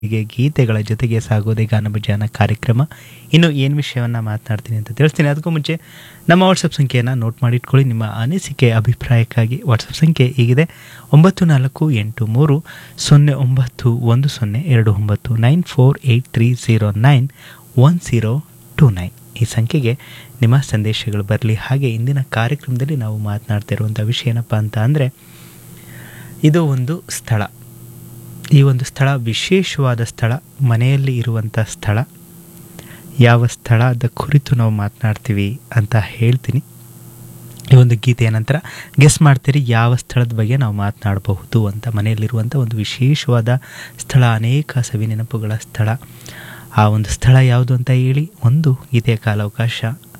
ಹೀಗೆ ಗೀತೆಗಳ ಜೊತೆಗೆ ಸಾಗೋದೇ ಗಾನಭಜಾನ ಕಾರ್ಯಕ್ರಮ ಇನ್ನು ಏನು ವಿಷಯವನ್ನು ಮಾತನಾಡ್ತೀನಿ ಅಂತ ತಿಳಿಸ್ತೀನಿ ಅದಕ್ಕೂ ಮುಂಚೆ ನಮ್ಮ ವಾಟ್ಸಪ್ ಸಂಖ್ಯೆಯನ್ನು ನೋಟ್ ಮಾಡಿಟ್ಕೊಳ್ಳಿ ನಿಮ್ಮ ಅನಿಸಿಕೆ ಅಭಿಪ್ರಾಯಕ್ಕಾಗಿ ವಾಟ್ಸಪ್ ಸಂಖ್ಯೆ ಹೀಗಿದೆ ಒಂಬತ್ತು ನಾಲ್ಕು ಎಂಟು ಮೂರು ಸೊನ್ನೆ ಒಂಬತ್ತು ಒಂದು ಸೊನ್ನೆ ಎರಡು ಒಂಬತ್ತು nine four eight three zero nine one zero two nine ಈ ಸಂಖ್ಯೆಗೆ ನಿಮ್ಮ ಸಂದೇಶಗಳು ಬರಲಿ ಹಾಗೆ ಇಂದಿನ ಕಾರ್ಯಕ್ರಮದಲ್ಲಿ ನಾವು ಮಾತನಾಡ್ತಾ ಇರುವಂಥ ವಿಷಯ ಏನಪ್ಪ ಅಂತ ಅಂದರೆ ಇದು ಒಂದು ಸ್ಥಳ ಈ ಒಂದು ಸ್ಥಳ ವಿಶೇಷವಾದ ಸ್ಥಳ ಮನೆಯಲ್ಲಿ ಇರುವಂಥ ಸ್ಥಳ ಯಾವ ಸ್ಥಳದ ಕುರಿತು ನಾವು ಮಾತನಾಡ್ತೀವಿ ಅಂತ ಹೇಳ್ತೀನಿ ಈ ಒಂದು ಗೀತೆಯ ನಂತರ ಗೆಸ್ ಮಾಡ್ತೀರಿ ಯಾವ ಸ್ಥಳದ ಬಗ್ಗೆ ನಾವು ಮಾತನಾಡಬಹುದು ಅಂತ ಮನೆಯಲ್ಲಿರುವಂಥ ಒಂದು ವಿಶೇಷವಾದ ಸ್ಥಳ ಅನೇಕ ಸವಿ ನೆನಪುಗಳ ಸ್ಥಳ ಆ ಒಂದು ಸ್ಥಳ ಯಾವುದು ಅಂತ ಹೇಳಿ ಒಂದು ಗೀತೆಯ ಕಾಲಾವಕಾಶ